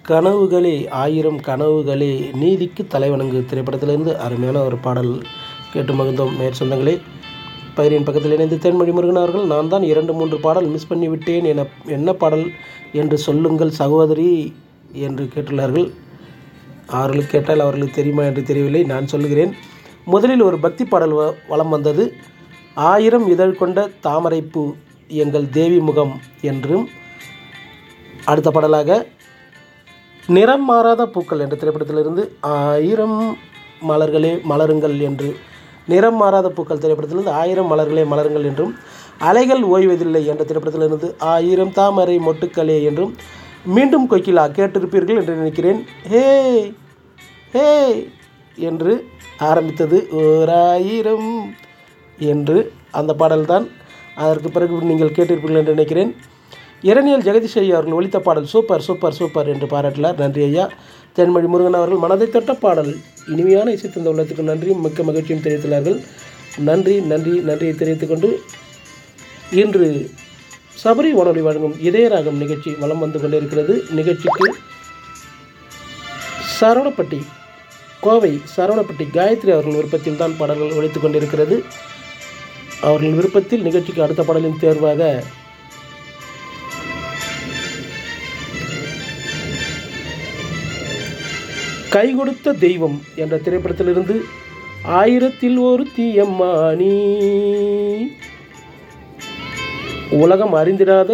கனவுகளே ஆயிரம் கனவுகளே நீதிக்கு தலைவணங்கு திரைப்படத்திலிருந்து அருமையான ஒரு பாடல் கேட்டு மகிழ்ந்தோம் நேர் சொந்தங்களே பயிரின் பக்கத்தில் இணைந்து தென்மொழி முருகன் அவர்கள் நான் தான் இரண்டு மூன்று பாடல் மிஸ் பண்ணி விட்டேன் என என்ன பாடல் என்று சொல்லுங்கள் சகோதரி என்று கேட்டுள்ளார்கள் அவர்களுக்கு கேட்டால் அவர்களுக்கு தெரியுமா என்று தெரியவில்லை நான் சொல்லுகிறேன் முதலில் ஒரு பக்தி பாடல் வ வலம் வந்தது ஆயிரம் இதழ் கொண்ட தாமரைப்பூ எங்கள் தேவி முகம் என்றும் அடுத்த பாடலாக நிறம் மாறாத பூக்கள் என்ற திரைப்படத்திலிருந்து ஆயிரம் மலர்களே மலருங்கள் என்று நிறம் மாறாத பூக்கள் திரைப்படத்திலிருந்து ஆயிரம் மலர்களே மலருங்கள் என்றும் அலைகள் ஓய்வதில்லை என்ற திரைப்படத்திலிருந்து ஆயிரம் தாமரை மொட்டுக்களே என்றும் மீண்டும் கொக்கிலா கேட்டிருப்பீர்கள் என்று நினைக்கிறேன் ஹே ஹே என்று ஆரம்பித்தது ஓர் ஆயிரம் என்று அந்த பாடல்தான் அதற்கு பிறகு நீங்கள் கேட்டிருப்பீர்கள் என்று நினைக்கிறேன் இரணியல் ஜெகதீஷ் ஐயா அவர்கள் ஒலித்த பாடல் சூப்பர் சூப்பர் சூப்பர் என்று பாராட்டினார் நன்றி ஐயா தென்மொழி முருகன் அவர்கள் மனதை தொட்ட பாடல் இனிமையான இசை தந்த உள்ளத்துக்கு நன்றியும் மிக்க மகிழ்ச்சியும் தெரிவித்துள்ளார்கள் நன்றி நன்றி நன்றியை தெரிவித்துக் கொண்டு இன்று சபரி வானொலி வழங்கும் இதயராகம் நிகழ்ச்சி வலம் வந்து கொண்டிருக்கிறது நிகழ்ச்சிக்கு சரவணப்பட்டி கோவை சரவணப்பட்டி காயத்ரி அவர்கள் விருப்பத்தில் தான் பாடல்கள் ஒழித்து கொண்டிருக்கிறது அவர்கள் விருப்பத்தில் நிகழ்ச்சிக்கு அடுத்த பாடலின் தேர்வாக கை கொடுத்த தெய்வம் என்ற திரைப்படத்திலிருந்து ஆயிரத்தில் ஒரு தீயம்மானி உலகம் அறிந்திராத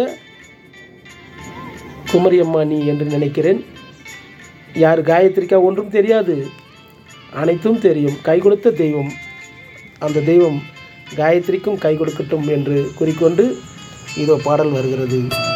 குமரியம்மானி என்று நினைக்கிறேன் யார் காயத்ரிக்கா ஒன்றும் தெரியாது அனைத்தும் தெரியும் கை கொடுத்த தெய்வம் அந்த தெய்வம் காயத்ரிக்கும் கை கொடுக்கட்டும் என்று கூறிக்கொண்டு இதோ பாடல் வருகிறது